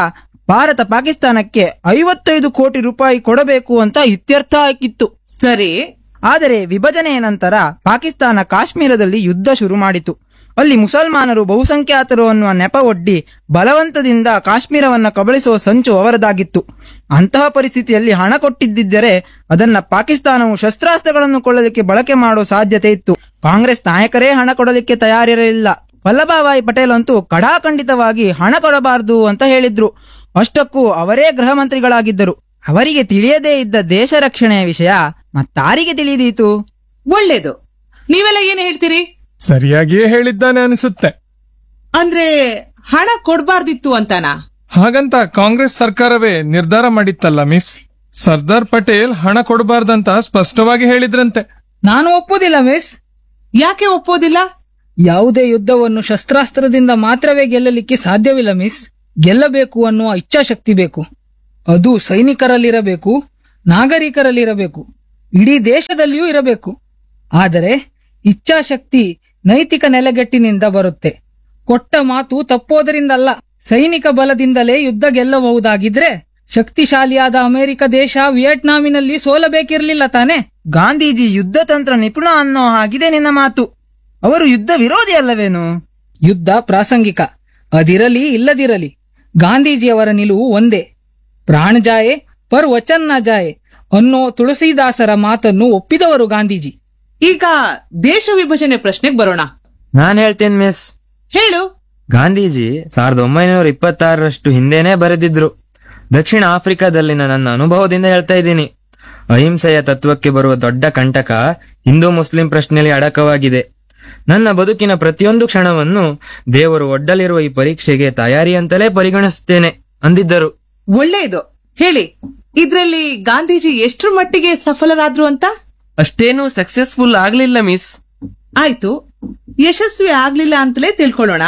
ಭಾರತ ಪಾಕಿಸ್ತಾನಕ್ಕೆ ಐವತ್ತೈದು ಕೋಟಿ ರೂಪಾಯಿ ಕೊಡಬೇಕು ಅಂತ ಇತ್ಯರ್ಥ ಆಗಿತ್ತು ಸರಿ ಆದರೆ ವಿಭಜನೆಯ ನಂತರ ಪಾಕಿಸ್ತಾನ ಕಾಶ್ಮೀರದಲ್ಲಿ ಯುದ್ಧ ಶುರು ಮಾಡಿತು ಅಲ್ಲಿ ಮುಸಲ್ಮಾನರು ಬಹುಸಂಖ್ಯಾತರು ಅನ್ನುವ ನೆಪ ಒಡ್ಡಿ ಬಲವಂತದಿಂದ ಕಾಶ್ಮೀರವನ್ನ ಕಬಳಿಸುವ ಸಂಚು ಅವರದಾಗಿತ್ತು ಅಂತಹ ಪರಿಸ್ಥಿತಿಯಲ್ಲಿ ಹಣ ಕೊಟ್ಟಿದ್ದರೆ ಅದನ್ನ ಪಾಕಿಸ್ತಾನವು ಶಸ್ತ್ರಾಸ್ತ್ರಗಳನ್ನು ಕೊಳ್ಳಲಿಕ್ಕೆ ಬಳಕೆ ಮಾಡೋ ಸಾಧ್ಯತೆ ಇತ್ತು ಕಾಂಗ್ರೆಸ್ ನಾಯಕರೇ ಹಣ ಕೊಡಲಿಕ್ಕೆ ತಯಾರಿರಲಿಲ್ಲ ವಲ್ಲಭಾಭಾಯಿ ಪಟೇಲ್ ಅಂತೂ ಕಡಾಖಂಡಿತವಾಗಿ ಹಣ ಕೊಡಬಾರದು ಅಂತ ಹೇಳಿದ್ರು ಅಷ್ಟಕ್ಕೂ ಅವರೇ ಗೃಹ ಮಂತ್ರಿಗಳಾಗಿದ್ದರು ಅವರಿಗೆ ತಿಳಿಯದೇ ಇದ್ದ ದೇಶ ರಕ್ಷಣೆಯ ವಿಷಯ ಮತ್ತಾರಿಗೆ ತಿಳಿದೀತು ಒಳ್ಳೇದು ನೀವೆಲ್ಲ ಏನ್ ಹೇಳ್ತೀರಿ ಸರಿಯಾಗಿಯೇ ಹೇಳಿದ್ದಾನೆ ಅನಿಸುತ್ತೆ ಅಂದ್ರೆ ಹಣ ಕೊಡ್ಬಾರ್ದಿತ್ತು ಅಂತಾನಾ ಹಾಗಂತ ಕಾಂಗ್ರೆಸ್ ಸರ್ಕಾರವೇ ನಿರ್ಧಾರ ಮಾಡಿತ್ತಲ್ಲ ಮಿಸ್ ಸರ್ದಾರ್ ಪಟೇಲ್ ಹಣ ಕೊಡಬಾರ್ದಂತ ಸ್ಪಷ್ಟವಾಗಿ ಹೇಳಿದ್ರಂತೆ ನಾನು ಒಪ್ಪುದಿಲ್ಲ ಮಿಸ್ ಯಾಕೆ ಒಪ್ಪೋದಿಲ್ಲ ಯಾವುದೇ ಯುದ್ಧವನ್ನು ಶಸ್ತ್ರಾಸ್ತ್ರದಿಂದ ಮಾತ್ರವೇ ಗೆಲ್ಲಲಿಕ್ಕೆ ಸಾಧ್ಯವಿಲ್ಲ ಮಿಸ್ ಗೆಲ್ಲಬೇಕು ಅನ್ನುವ ಇಚ್ಛಾಶಕ್ತಿ ಬೇಕು ಅದು ಸೈನಿಕರಲ್ಲಿರಬೇಕು ನಾಗರಿಕರಲ್ಲಿರಬೇಕು ಇಡೀ ದೇಶದಲ್ಲಿಯೂ ಇರಬೇಕು ಆದರೆ ಇಚ್ಛಾಶಕ್ತಿ ನೈತಿಕ ನೆಲೆಗಟ್ಟಿನಿಂದ ಬರುತ್ತೆ ಕೊಟ್ಟ ಮಾತು ತಪ್ಪೋದರಿಂದಲ್ಲ ಸೈನಿಕ ಬಲದಿಂದಲೇ ಯುದ್ಧ ಗೆಲ್ಲಬಹುದಾಗಿದ್ರೆ ಶಕ್ತಿಶಾಲಿಯಾದ ಅಮೆರಿಕ ದೇಶ ವಿಯೆಟ್ನಾಮಿನಲ್ಲಿ ಸೋಲಬೇಕಿರಲಿಲ್ಲ ತಾನೆ ಗಾಂಧೀಜಿ ಯುದ್ಧ ತಂತ್ರ ನಿಪುಣ ಅನ್ನೋ ಹಾಗಿದೆ ನಿನ್ನ ಮಾತು ಅವರು ಯುದ್ಧ ವಿರೋಧಿ ಅಲ್ಲವೇನು ಯುದ್ಧ ಪ್ರಾಸಂಗಿಕ ಅದಿರಲಿ ಇಲ್ಲದಿರಲಿ ಗಾಂಧೀಜಿಯವರ ನಿಲುವು ಒಂದೇ ಪ್ರಾಣ ಜಾಯೆ ಪರ್ ವಚನ್ ನ ಜಾಯೆ ಅನ್ನೋ ತುಳಸಿದಾಸರ ಮಾತನ್ನು ಒಪ್ಪಿದವರು ಗಾಂಧೀಜಿ ಈಗ ದೇಶ ವಿಭಜನೆ ಪ್ರಶ್ನೆಗೆ ಬರೋಣ ನಾನ್ ಹೇಳ್ತೇನೆ ಮಿಸ್ ಹೇಳು ಗಾಂಧೀಜಿ ಸಾವಿರದ ಒಂಬೈನೂರ ಇಪ್ಪತ್ತಾರರಷ್ಟು ಹಿಂದೆನೇ ಬರೆದಿದ್ರು ದಕ್ಷಿಣ ಆಫ್ರಿಕಾದಲ್ಲಿನ ನನ್ನ ಅನುಭವದಿಂದ ಹೇಳ್ತಾ ಇದ್ದೀನಿ ಅಹಿಂಸೆಯ ತತ್ವಕ್ಕೆ ಬರುವ ದೊಡ್ಡ ಕಂಟಕ ಹಿಂದೂ ಮುಸ್ಲಿಂ ಪ್ರಶ್ನೆಯಲ್ಲಿ ಅಡಕವಾಗಿದೆ ನನ್ನ ಬದುಕಿನ ಪ್ರತಿಯೊಂದು ಕ್ಷಣವನ್ನು ದೇವರು ಒಡ್ಡಲಿರುವ ಈ ಪರೀಕ್ಷೆಗೆ ತಯಾರಿ ಅಂತಲೇ ಪರಿಗಣಿಸುತ್ತೇನೆ ಅಂದಿದ್ದರು ಒಳ್ಳೇದು ಹೇಳಿ ಇದ್ರಲ್ಲಿ ಗಾಂಧೀಜಿ ಎಷ್ಟ್ರ ಮಟ್ಟಿಗೆ ಸಫಲರಾದ್ರು ಅಂತ ಅಷ್ಟೇನು ಸಕ್ಸಸ್ಫುಲ್ ಆಗ್ಲಿಲ್ಲ ಮಿಸ್ ಆಯ್ತು ಯಶಸ್ವಿ ಆಗ್ಲಿಲ್ಲ ಅಂತಲೇ ತಿಳ್ಕೊಳ್ಳೋಣ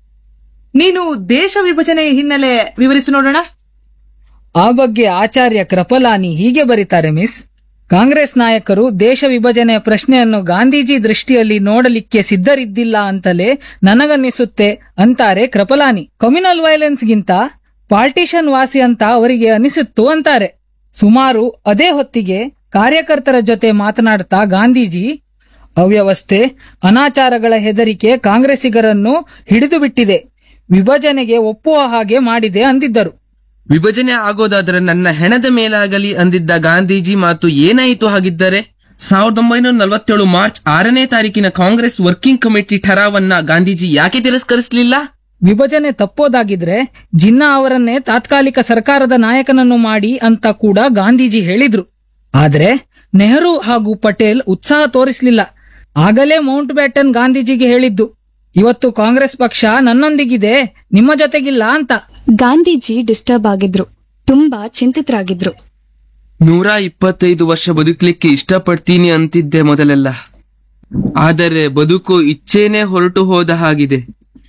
ನೀನು ದೇಶ ವಿಭಜನೆ ಹಿನ್ನೆಲೆ ವಿವರಿಸಿ ನೋಡೋಣ ಆ ಬಗ್ಗೆ ಆಚಾರ್ಯ ಕೃಪಲಾನಿ ಹೀಗೆ ಬರೀತಾರೆ ಮಿಸ್ ಕಾಂಗ್ರೆಸ್ ನಾಯಕರು ದೇಶ ವಿಭಜನೆಯ ಪ್ರಶ್ನೆಯನ್ನು ಗಾಂಧೀಜಿ ದೃಷ್ಟಿಯಲ್ಲಿ ನೋಡಲಿಕ್ಕೆ ಸಿದ್ಧರಿದ್ದಿಲ್ಲ ಅಂತಲೇ ನನಗನ್ನಿಸುತ್ತೆ ಅಂತಾರೆ ಕೃಪಲಾನಿ ಕಮ್ಯುನಲ್ ವೈಲೆನ್ಸ್ಗಿಂತ ಪಾರ್ಟಿಷನ್ ವಾಸಿ ಅಂತ ಅವರಿಗೆ ಅನಿಸಿತ್ತು ಅಂತಾರೆ ಸುಮಾರು ಅದೇ ಹೊತ್ತಿಗೆ ಕಾರ್ಯಕರ್ತರ ಜೊತೆ ಮಾತನಾಡ್ತಾ ಗಾಂಧೀಜಿ ಅವ್ಯವಸ್ಥೆ ಅನಾಚಾರಗಳ ಹೆದರಿಕೆ ಕಾಂಗ್ರೆಸ್ಸಿಗರನ್ನು ಹಿಡಿದು ಬಿಟ್ಟಿದೆ ವಿಭಜನೆಗೆ ಒಪ್ಪುವ ಹಾಗೆ ಮಾಡಿದೆ ಅಂದಿದ್ದರು ವಿಭಜನೆ ಆಗೋದಾದ್ರೆ ನನ್ನ ಹೆಣದ ಮೇಲಾಗಲಿ ಅಂದಿದ್ದ ಗಾಂಧೀಜಿ ಮಾತು ಏನಾಯಿತು ಹಾಗಿದ್ದರೆ ಸಾವಿರದ ಒಂಬೈನೂರ ನಲವತ್ತೇಳು ಮಾರ್ಚ್ ಆರನೇ ತಾರೀಕಿನ ಕಾಂಗ್ರೆಸ್ ವರ್ಕಿಂಗ್ ಕಮಿಟಿ ಠರಾವನ್ನ ಗಾಂಧೀಜಿ ಯಾಕೆ ತಿರಸ್ಕರಿಸಲಿಲ್ಲ ವಿಭಜನೆ ತಪ್ಪೋದಾಗಿದ್ರೆ ಜಿನ್ನಾ ಅವರನ್ನೇ ತಾತ್ಕಾಲಿಕ ಸರ್ಕಾರದ ನಾಯಕನನ್ನು ಮಾಡಿ ಅಂತ ಕೂಡ ಗಾಂಧೀಜಿ ಹೇಳಿದ್ರು ಆದ್ರೆ ನೆಹರು ಹಾಗೂ ಪಟೇಲ್ ಉತ್ಸಾಹ ತೋರಿಸಲಿಲ್ಲ ಆಗಲೇ ಮೌಂಟ್ ಬ್ಯಾಟನ್ ಗಾಂಧೀಜಿಗೆ ಹೇಳಿದ್ದು ಇವತ್ತು ಕಾಂಗ್ರೆಸ್ ಪಕ್ಷ ನನ್ನೊಂದಿಗಿದೆ ನಿಮ್ಮ ಜೊತೆಗಿಲ್ಲ ಅಂತ ಗಾಂಧೀಜಿ ಡಿಸ್ಟರ್ಬ್ ಆಗಿದ್ರು ತುಂಬಾ ಚಿಂತಿತರಾಗಿದ್ರು ನೂರ ಇಪ್ಪತ್ತೈದು ವರ್ಷ ಬದುಕಲಿಕ್ಕೆ ಇಷ್ಟಪಡ್ತೀನಿ ಅಂತಿದ್ದೆ ಮೊದಲೆಲ್ಲ ಆದರೆ ಬದುಕು ಇಚ್ಛೇನೆ ಹೊರಟು ಹೋದ ಹಾಗಿದೆ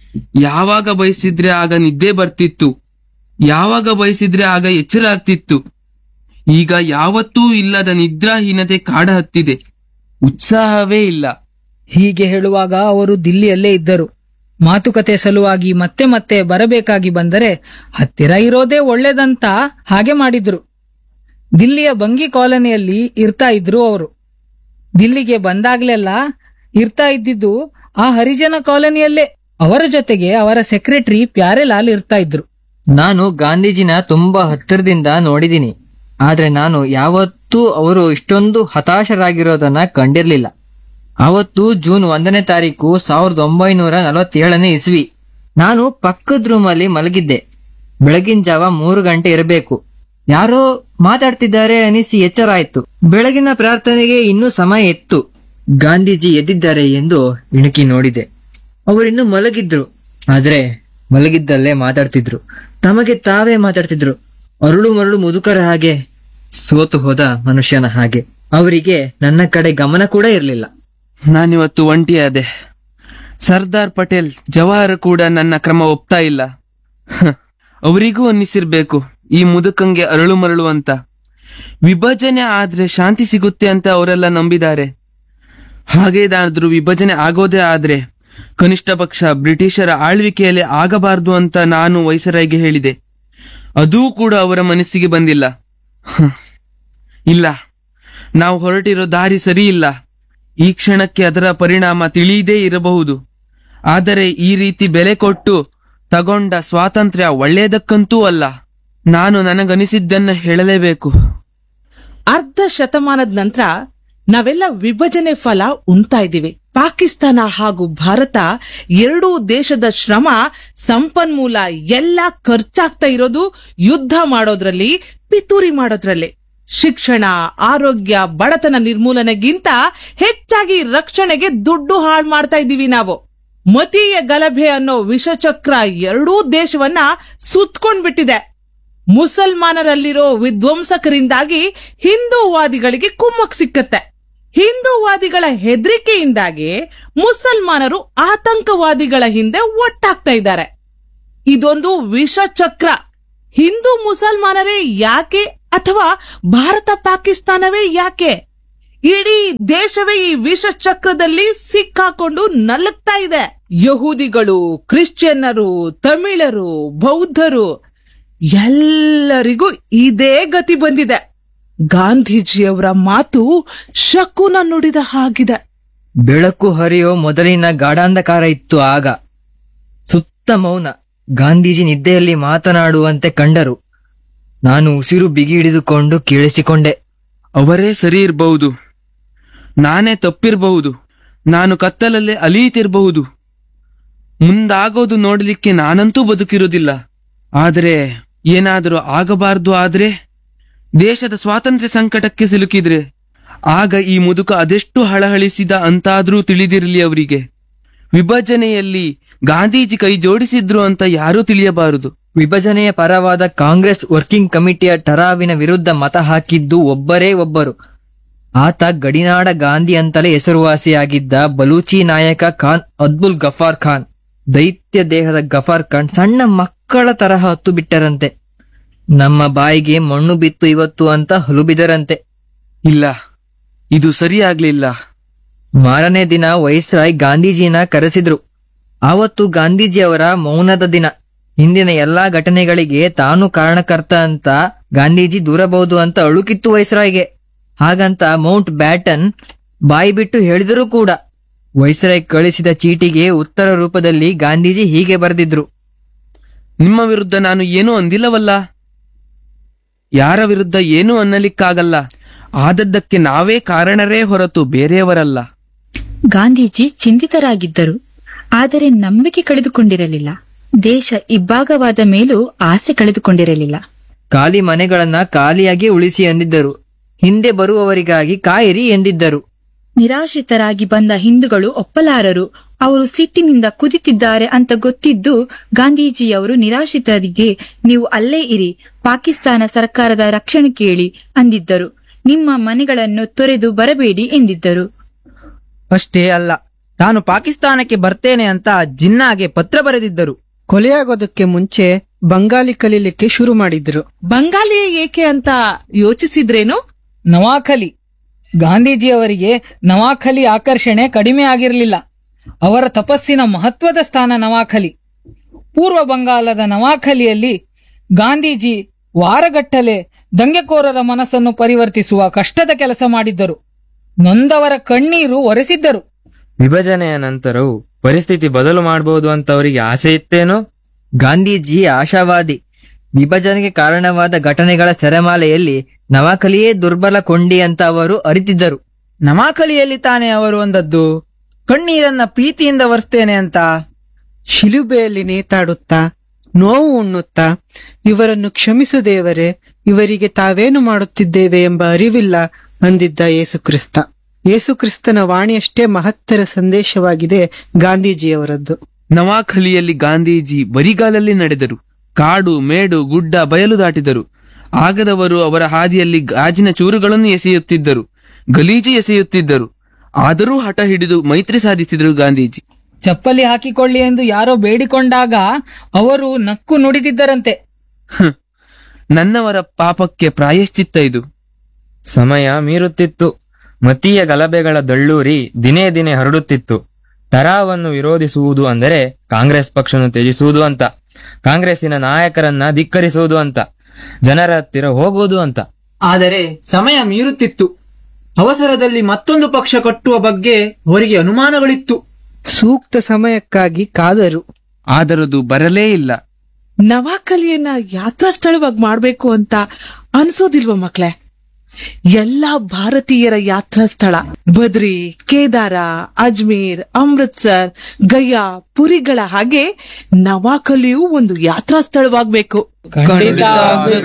ಯಾವಾಗ ಬಯಸಿದ್ರೆ ಆಗ ನಿದ್ದೆ ಬರ್ತಿತ್ತು ಯಾವಾಗ ಬಯಸಿದ್ರೆ ಆಗ ಎಚ್ಚರ ಆಗ್ತಿತ್ತು ಈಗ ಯಾವತ್ತೂ ಇಲ್ಲದ ನಿದ್ರಾಹೀನತೆ ಕಾಡ ಹತ್ತಿದೆ ಉತ್ಸಾಹವೇ ಇಲ್ಲ ಹೀಗೆ ಹೇಳುವಾಗ ಅವರು ದಿಲ್ಲಿಯಲ್ಲೇ ಇದ್ದರು ಮಾತುಕತೆ ಸಲುವಾಗಿ ಮತ್ತೆ ಮತ್ತೆ ಬರಬೇಕಾಗಿ ಬಂದರೆ ಹತ್ತಿರ ಇರೋದೇ ಒಳ್ಳೇದಂತ ಹಾಗೆ ಮಾಡಿದ್ರು ದಿಲ್ಲಿಯ ಬಂಗಿ ಕಾಲೋನಿಯಲ್ಲಿ ಇರ್ತಾ ಇದ್ರು ಅವರು ದಿಲ್ಲಿಗೆ ಬಂದಾಗ್ಲೆಲ್ಲ ಇರ್ತಾ ಇದ್ದಿದ್ದು ಆ ಹರಿಜನ ಕಾಲೋನಿಯಲ್ಲೇ ಅವರ ಜೊತೆಗೆ ಅವರ ಸೆಕ್ರೆಟರಿ ಪ್ಯಾರೆಲಾಲ್ ಇರ್ತಾ ಇದ್ರು ನಾನು ಗಾಂಧೀಜಿನ ತುಂಬಾ ಹತ್ತಿರದಿಂದ ನೋಡಿದ್ದೀನಿ ಆದ್ರೆ ನಾನು ಯಾವತ್ತೂ ಅವರು ಇಷ್ಟೊಂದು ಹತಾಶರಾಗಿರೋದನ್ನ ಕಂಡಿರ್ಲಿಲ್ಲ ಅವತ್ತು ಜೂನ್ ಒಂದನೇ ತಾರೀಕು ಸಾವಿರದ ಒಂಬೈನೂರ ನಲವತ್ತೇಳನೇ ಇಸ್ವಿ ನಾನು ಪಕ್ಕದ ರೂಮಲ್ಲಿ ಮಲಗಿದ್ದೆ ಬೆಳಗಿನ ಜಾವ ಮೂರು ಗಂಟೆ ಇರಬೇಕು ಯಾರೋ ಮಾತಾಡ್ತಿದ್ದಾರೆ ಅನಿಸಿ ಎಚ್ಚರ ಆಯ್ತು ಬೆಳಗಿನ ಪ್ರಾರ್ಥನೆಗೆ ಇನ್ನೂ ಸಮಯ ಇತ್ತು ಗಾಂಧೀಜಿ ಎದ್ದಿದ್ದಾರೆ ಎಂದು ಇಣುಕಿ ನೋಡಿದೆ ಅವರಿನ್ನು ಮಲಗಿದ್ರು ಆದ್ರೆ ಮಲಗಿದ್ದಲ್ಲೇ ಮಾತಾಡ್ತಿದ್ರು ತಮಗೆ ತಾವೇ ಮಾತಾಡ್ತಿದ್ರು ಅರುಳು ಮರಳು ಮುದುಕರ ಹಾಗೆ ಸೋತು ಹೋದ ಮನುಷ್ಯನ ಹಾಗೆ ಅವರಿಗೆ ನನ್ನ ಕಡೆ ಗಮನ ಕೂಡ ಇರಲಿಲ್ಲ ನಾನಿವತ್ತು ಒಂಟಿಯಾದೆ ಸರ್ದಾರ್ ಪಟೇಲ್ ಜವಾಹರ್ ಕೂಡ ನನ್ನ ಕ್ರಮ ಒಪ್ತಾ ಇಲ್ಲ ಹ, ಅವರಿಗೂ ಅನ್ನಿಸಿರ್ಬೇಕು ಈ ಮುದುಕಂಗೆ ಅರಳು ಮರಳು ಅಂತ ವಿಭಜನೆ ಆದ್ರೆ ಶಾಂತಿ ಸಿಗುತ್ತೆ ಅಂತ ಅವರೆಲ್ಲ ನಂಬಿದ್ದಾರೆ ಹಾಗೇದಾದ್ರೂ ವಿಭಜನೆ ಆಗೋದೇ ಆದ್ರೆ ಕನಿಷ್ಠ ಪಕ್ಷ ಬ್ರಿಟಿಷರ ಆಳ್ವಿಕೆಯಲ್ಲಿ ಆಗಬಾರ್ದು ಅಂತ ನಾನು ವೈಸರಾಯ್ಗೆ ಹೇಳಿದೆ ಅದೂ ಕೂಡ ಅವರ ಮನಸ್ಸಿಗೆ ಬಂದಿಲ್ಲ ಹ್ಮ್. ಇಲ್ಲ ನಾವು ಹೊರಟಿರೋ ದಾರಿ ಸರಿ ಇಲ್ಲ ಈ ಕ್ಷಣಕ್ಕೆ ಅದರ ಪರಿಣಾಮ ತಿಳಿಯದೇ ಇರಬಹುದು ಆದರೆ ಈ ರೀತಿ ಬೆಲೆ ಕೊಟ್ಟು ತಗೊಂಡ ಸ್ವಾತಂತ್ರ್ಯ ಒಳ್ಳೆಯದಕ್ಕಂತೂ ಅಲ್ಲ ನಾನು ನನಗನಿಸಿದ್ದನ್ನ ಹೇಳಲೇಬೇಕು ಅರ್ಧ ಶತಮಾನದ ನಂತರ ನಾವೆಲ್ಲ ವಿಭಜನೆ ಫಲ ಉಣ್ತಾ ಇದ್ದೀವಿ ಪಾಕಿಸ್ತಾನ ಹಾಗೂ ಭಾರತ ಎರಡೂ ದೇಶದ ಶ್ರಮ ಸಂಪನ್ಮೂಲ ಎಲ್ಲ ಖರ್ಚಾಗ್ತಾ ಇರೋದು ಯುದ್ಧ ಮಾಡೋದ್ರಲ್ಲಿ ಪಿತೂರಿ ಮಾಡೋದ್ರಲ್ಲಿ ಶಿಕ್ಷಣ ಆರೋಗ್ಯ ಬಡತನ ನಿರ್ಮೂಲನೆಗಿಂತ ಹೆಚ್ಚಾಗಿ ರಕ್ಷಣೆಗೆ ದುಡ್ಡು ಹಾಳು ಮಾಡ್ತಾ ಇದ್ದೀವಿ ನಾವು ಮತೀಯ ಗಲಭೆ ಅನ್ನೋ ವಿಷಚಕ್ರ ಎರಡೂ ದೇಶವನ್ನ ಸುತ್ಕೊಂಡ್ಬಿಟ್ಟಿದೆ ಮುಸಲ್ಮಾನರಲ್ಲಿರೋ ವಿಧ್ವಂಸಕರಿಂದಾಗಿ ಹಿಂದೂವಾದಿಗಳಿಗೆ ಕುಮ್ಮಕ್ ಸಿಕ್ಕತ್ತೆ ಹಿಂದೂವಾದಿಗಳ ಹೆದರಿಕೆಯಿಂದಾಗಿ ಮುಸಲ್ಮಾನರು ಆತಂಕವಾದಿಗಳ ಹಿಂದೆ ಒಟ್ಟಾಗ್ತಾ ಇದ್ದಾರೆ ಇದೊಂದು ವಿಷಚಕ್ರ ಹಿಂದೂ ಮುಸಲ್ಮಾನರೇ ಯಾಕೆ ಅಥವಾ ಭಾರತ ಪಾಕಿಸ್ತಾನವೇ ಯಾಕೆ ಇಡೀ ದೇಶವೇ ಈ ವಿಷಚಕ್ರದಲ್ಲಿ ಸಿಕ್ಕಾಕೊಂಡು ನಲುಗ್ತಾ ಇದೆ ಯಹೂದಿಗಳು ಕ್ರಿಶ್ಚಿಯನ್ನರು ತಮಿಳರು ಬೌದ್ಧರು ಎಲ್ಲರಿಗೂ ಇದೇ ಗತಿ ಬಂದಿದೆ ಗಾಂಧೀಜಿಯವರ ಮಾತು ಶಕುನ ನುಡಿದ ಹಾಗಿದೆ ಬೆಳಕು ಹರಿಯೋ ಮೊದಲಿನ ಗಾಢಾಂಧಕಾರ ಇತ್ತು ಆಗ ಸುತ್ತ ಮೌನ ಗಾಂಧೀಜಿ ನಿದ್ದೆಯಲ್ಲಿ ಮಾತನಾಡುವಂತೆ ಕಂಡರು ನಾನು ಉಸಿರು ಬಿಗಿ ಹಿಡಿದುಕೊಂಡು ಕೇಳಿಸಿಕೊಂಡೆ ಅವರೇ ಸರಿ ಇರಬಹುದು ನಾನೇ ತಪ್ಪಿರಬಹುದು ನಾನು ಕತ್ತಲಲ್ಲೇ ಅಲೀತಿರಬಹುದು ಮುಂದಾಗೋದು ನೋಡಲಿಕ್ಕೆ ನಾನಂತೂ ಬದುಕಿರೋದಿಲ್ಲ ಆದರೆ ಏನಾದರೂ ಆಗಬಾರ್ದು ಆದ್ರೆ ದೇಶದ ಸ್ವಾತಂತ್ರ್ಯ ಸಂಕಟಕ್ಕೆ ಸಿಲುಕಿದ್ರೆ ಆಗ ಈ ಮುದುಕ ಅದೆಷ್ಟು ಹಳಹಳಿಸಿದ ಅಂತಾದ್ರೂ ತಿಳಿದಿರಲಿ ಅವರಿಗೆ ವಿಭಜನೆಯಲ್ಲಿ ಗಾಂಧೀಜಿ ಕೈ ಜೋಡಿಸಿದ್ರು ಅಂತ ಯಾರೂ ತಿಳಿಯಬಾರದು ವಿಭಜನೆಯ ಪರವಾದ ಕಾಂಗ್ರೆಸ್ ವರ್ಕಿಂಗ್ ಕಮಿಟಿಯ ಟರಾವಿನ ವಿರುದ್ಧ ಮತ ಹಾಕಿದ್ದು ಒಬ್ಬರೇ ಒಬ್ಬರು ಆತ ಗಡಿನಾಡ ಗಾಂಧಿ ಅಂತಲೇ ಹೆಸರುವಾಸಿಯಾಗಿದ್ದ ಬಲೂಚಿ ನಾಯಕ ಖಾನ್ ಅಬ್ದುಲ್ ಗಫಾರ್ ಖಾನ್ ದೈತ್ಯ ದೇಹದ ಗಫಾರ್ ಖಾನ್ ಸಣ್ಣ ಮಕ್ಕಳ ತರಹ ಹತ್ತು ಬಿಟ್ಟರಂತೆ ನಮ್ಮ ಬಾಯಿಗೆ ಮಣ್ಣು ಬಿತ್ತು ಇವತ್ತು ಅಂತ ಹಲುಬಿದರಂತೆ ಇಲ್ಲ ಇದು ಸರಿಯಾಗ್ಲಿಲ್ಲ ಮಾರನೇ ದಿನ ವೈಸ್ರಾಯ್ ಗಾಂಧೀಜಿನ ಕರೆಸಿದ್ರು ಆವತ್ತು ಗಾಂಧೀಜಿಯವರ ಮೌನದ ದಿನ ಹಿಂದಿನ ಎಲ್ಲಾ ಘಟನೆಗಳಿಗೆ ತಾನು ಕಾರಣಕರ್ತ ಅಂತ ಗಾಂಧೀಜಿ ದೂರಬಹುದು ಅಂತ ಅಳುಕಿತ್ತು ವೈಸ್ರಾಯ್ಗೆ ಹಾಗಂತ ಮೌಂಟ್ ಬ್ಯಾಟನ್ ಬಾಯಿ ಬಿಟ್ಟು ಹೇಳಿದರೂ ಕೂಡ ವೈಸ್ರಾಯ್ ಕಳಿಸಿದ ಚೀಟಿಗೆ ಉತ್ತರ ರೂಪದಲ್ಲಿ ಗಾಂಧೀಜಿ ಹೀಗೆ ಬರೆದಿದ್ರು ನಿಮ್ಮ ವಿರುದ್ಧ ನಾನು ಏನೂ ಅಂದಿಲ್ಲವಲ್ಲ ಯಾರ ವಿರುದ್ಧ ಏನೂ ಅನ್ನಲಿಕ್ಕಾಗಲ್ಲ ಆದದ್ದಕ್ಕೆ ನಾವೇ ಕಾರಣರೇ ಹೊರತು ಬೇರೆಯವರಲ್ಲ ಗಾಂಧೀಜಿ ಚಿಂತಿತರಾಗಿದ್ದರು ಆದರೆ ನಂಬಿಕೆ ಕಳೆದುಕೊಂಡಿರಲಿಲ್ಲ ದೇಶ ಇಬ್ಬಾಗವಾದ ಮೇಲೂ ಆಸೆ ಕಳೆದುಕೊಂಡಿರಲಿಲ್ಲ ಖಾಲಿ ಮನೆಗಳನ್ನ ಖಾಲಿಯಾಗಿ ಉಳಿಸಿ ಎಂದಿದ್ದರು ಹಿಂದೆ ಬರುವವರಿಗಾಗಿ ಕಾಯಿರಿ ಎಂದಿದ್ದರು ನಿರಾಶ್ರಿತರಾಗಿ ಬಂದ ಹಿಂದೂಗಳು ಒಪ್ಪಲಾರರು ಅವರು ಸಿಟ್ಟಿನಿಂದ ಕುದಿತಿದ್ದಾರೆ ಅಂತ ಗೊತ್ತಿದ್ದು ಗಾಂಧೀಜಿಯವರು ನಿರಾಶ್ರಿತರಿಗೆ ನೀವು ಅಲ್ಲೇ ಇರಿ ಪಾಕಿಸ್ತಾನ ಸರ್ಕಾರದ ರಕ್ಷಣೆ ಕೇಳಿ ಅಂದಿದ್ದರು ನಿಮ್ಮ ಮನೆಗಳನ್ನು ತೊರೆದು ಬರಬೇಡಿ ಎಂದಿದ್ದರು ಅಷ್ಟೇ ಅಲ್ಲ ನಾನು ಪಾಕಿಸ್ತಾನಕ್ಕೆ ಬರ್ತೇನೆ ಅಂತ ಜಿನ್ನಾಗೆ ಪತ್ರ ಬರೆದಿದ್ದರು ಕೊಲೆಯಾಗೋದಕ್ಕೆ ಮುಂಚೆ ಬಂಗಾಲಿ ಕಲೀಲಿಕ್ಕೆ ಶುರು ಮಾಡಿದ್ರು ಬಂಗಾಲಿ ಏಕೆ ಅಂತ ಯೋಚಿಸಿದ್ರೇನು ನವಾಖಲಿ ಗಾಂಧೀಜಿಯವರಿಗೆ ನವಾಖಲಿ ಆಕರ್ಷಣೆ ಕಡಿಮೆ ಆಗಿರಲಿಲ್ಲ ಅವರ ತಪಸ್ಸಿನ ಮಹತ್ವದ ಸ್ಥಾನ ನವಾಖಲಿ ಪೂರ್ವ ಬಂಗಾಲದ ನವಾಖಲಿಯಲ್ಲಿ ಗಾಂಧೀಜಿ ವಾರಗಟ್ಟಲೆ ದಂಗೆಕೋರರ ಮನಸ್ಸನ್ನು ಪರಿವರ್ತಿಸುವ ಕಷ್ಟದ ಕೆಲಸ ಮಾಡಿದ್ದರು ನೊಂದವರ ಕಣ್ಣೀರು ಒರೆಸಿದ್ದರು ವಿಭಜನೆಯ ನಂತರವೂ ಪರಿಸ್ಥಿತಿ ಬದಲು ಮಾಡಬಹುದು ಅಂತ ಅವರಿಗೆ ಆಸೆ ಇತ್ತೇನೋ ಗಾಂಧೀಜಿ ಆಶಾವಾದಿ ವಿಭಜನೆಗೆ ಕಾರಣವಾದ ಘಟನೆಗಳ ಸೆರೆಮಾಲೆಯಲ್ಲಿ ನವಾಕಲಿಯೇ ದುರ್ಬಲ ಕೊಂಡಿ ಅಂತ ಅವರು ಅರಿತಿದ್ದರು ನಮಾಕಲಿಯಲ್ಲಿ ತಾನೇ ಅವರು ಒಂದದ್ದು ಕಣ್ಣೀರನ್ನ ಪ್ರೀತಿಯಿಂದ ಒರೆಸ್ತೇನೆ ಅಂತ ಶಿಲುಬೆಯಲ್ಲಿ ನೇತಾಡುತ್ತಾ ನೋವು ಉಣ್ಣುತ್ತಾ ಇವರನ್ನು ಕ್ಷಮಿಸು ದೇವರೇ ಇವರಿಗೆ ತಾವೇನು ಮಾಡುತ್ತಿದ್ದೇವೆ ಎಂಬ ಅರಿವಿಲ್ಲ ಅಂದಿದ್ದ ಯೇಸುಕ್ರಿಸ್ತ ಯೇಸುಕ್ರಿಸ್ತನ ವಾಣಿಯಷ್ಟೇ ಮಹತ್ತರ ಸಂದೇಶವಾಗಿದೆ ಗಾಂಧೀಜಿಯವರದ್ದು ನವಾಖಲಿಯಲ್ಲಿ ಗಾಂಧೀಜಿ ಬರಿಗಾಲಲ್ಲಿ ನಡೆದರು ಕಾಡು ಮೇಡು ಗುಡ್ಡ ಬಯಲು ದಾಟಿದರು ಆಗದವರು ಅವರ ಹಾದಿಯಲ್ಲಿ ಗಾಜಿನ ಚೂರುಗಳನ್ನು ಎಸೆಯುತ್ತಿದ್ದರು ಗಲೀಜು ಎಸೆಯುತ್ತಿದ್ದರು ಆದರೂ ಹಠ ಹಿಡಿದು ಮೈತ್ರಿ ಸಾಧಿಸಿದರು ಗಾಂಧೀಜಿ ಚಪ್ಪಲಿ ಹಾಕಿಕೊಳ್ಳಿ ಎಂದು ಯಾರೋ ಬೇಡಿಕೊಂಡಾಗ ಅವರು ನಕ್ಕು ನುಡಿದಿದ್ದರಂತೆ ಹ್, ನನ್ನವರ ಪಾಪಕ್ಕೆ ಪ್ರಾಯಶ್ಚಿತ್ತ ಇದು ಸಮಯ ಮೀರುತ್ತಿತ್ತು ಮತೀಯ ಗಲಭೆಗಳ ದಳ್ಳೂರಿ ದಿನೇ ದಿನೇ ಹರಡುತ್ತಿತ್ತು ಟರಾವನ್ನು ವಿರೋಧಿಸುವುದು ಅಂದರೆ ಕಾಂಗ್ರೆಸ್ ಪಕ್ಷವನ್ನು ತ್ಯಜಿಸುವುದು ಅಂತ ಕಾಂಗ್ರೆಸ್ಸಿನ ನಾಯಕರನ್ನ ಧಿಕ್ಕರಿಸುವುದು ಅಂತ ಜನರ ಹತ್ತಿರ ಹೋಗುವುದು ಅಂತ ಆದರೆ ಸಮಯ ಮೀರುತ್ತಿತ್ತು ಅವಸರದಲ್ಲಿ ಮತ್ತೊಂದು ಪಕ್ಷ ಕಟ್ಟುವ ಬಗ್ಗೆ ಅವರಿಗೆ ಅನುಮಾನಗಳಿತ್ತು ಸೂಕ್ತ ಸಮಯಕ್ಕಾಗಿ ಕಾದರು ಆದರದು ಬರಲೇ ಇಲ್ಲ ನವಾಕಲಿಯನ್ನ ಯಾತ್ರಾ ಸ್ಥಳವಾಗಿ ಮಾಡ್ಬೇಕು ಅಂತ ಅನ್ಸೋದಿಲ್ವ ಮಕ್ಳೇ ಎಲ್ಲಾ ಭಾರತೀಯರ ಯಾತ್ರಾ ಸ್ಥಳ ಬದ್ರಿ ಕೇದಾರ ಅಜ್ಮೀರ್ ಅಮೃತ್ಸರ್ ಗಯಾ ಪುರಿಗಳ ಹಾಗೆ ನವಾಕಲಿಯು ಒಂದು ಯಾತ್ರಾ ಸ್ಥಳವಾಗ್ಬೇಕು ಖಂಡಿತ ಆಗ್ಬೇಕು